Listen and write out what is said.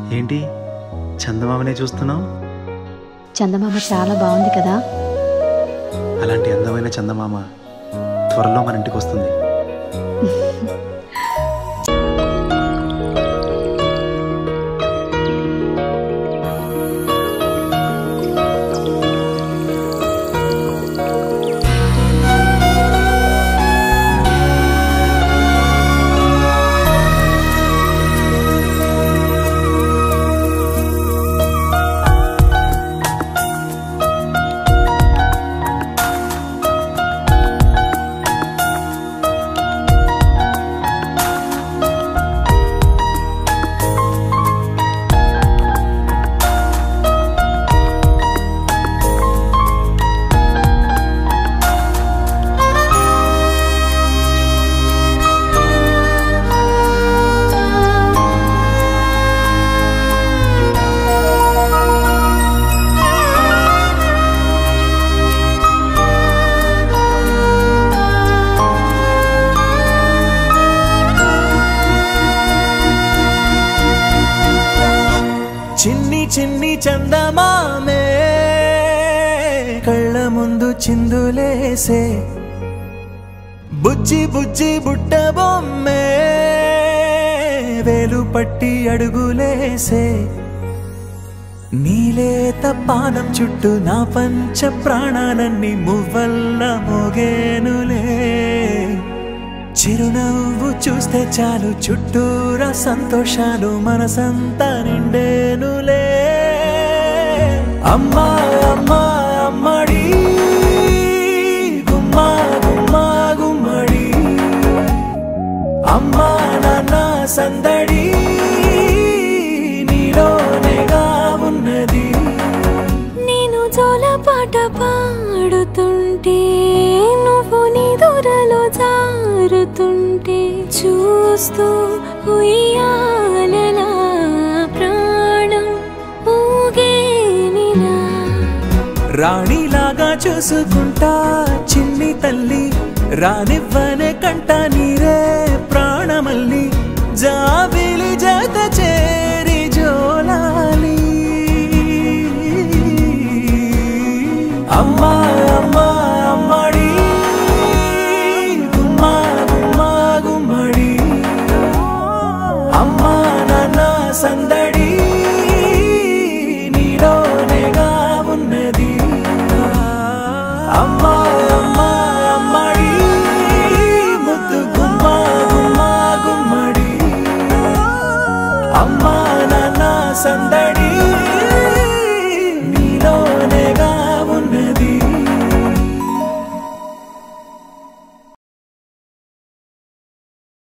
ఏంటి చందమామనే చూస్తున్నావు చందమామ చాలా బాగుంది కదా అలాంటి అందమైన చందమామ త్వరలో మన ఇంటికి వస్తుంది చిన్ని చిన్ని చందమామే కళ్ళ ముందు చిందులేసే బుజ్జి బుజ్జి బుట్ట బొమ్మే వేలు పట్టి అడుగులేసే నీలేత పానం చుట్టూ నా పంచ ప్రాణాలన్నీ మువ్వల్ల మోగేనులే చిరునవ్వు చూస్తే చాలు చుట్టూరా సంతోషాలు మనసంతా నిండేనులే అమ్మా అమ్మా అమ్మడి గుమ్మా గుమ్మా గుమ్మడి అమ్మా నాన్న సందడి నీలోనేగా ఉన్నది నేను జోల పాట పాడుతుంటే నువ్వు నీ దూరలో జారుతుంటే చూస్తూ ఉయ్యాలలా ప్రాణం ఊగేనిలా రాణిలాగా చూసుకుంటా చిన్ని తల్లి రానివ్వనే కంట నీరే ప్రాణమల్లి జాబిలి జత చేరి జోలాలి అమ్మా అమ్మా అమ్మడి గుమ్మా గుమ్మా గుమ్మడి అమ్మా నాన్న సందడి నీలోనేగా ఉన్నది అమ్మా అమ్మా అమ్మడి ముద్దు గుమ్మా గుమ్మా గుమ్మడి అమ్మా నాన్న సందడి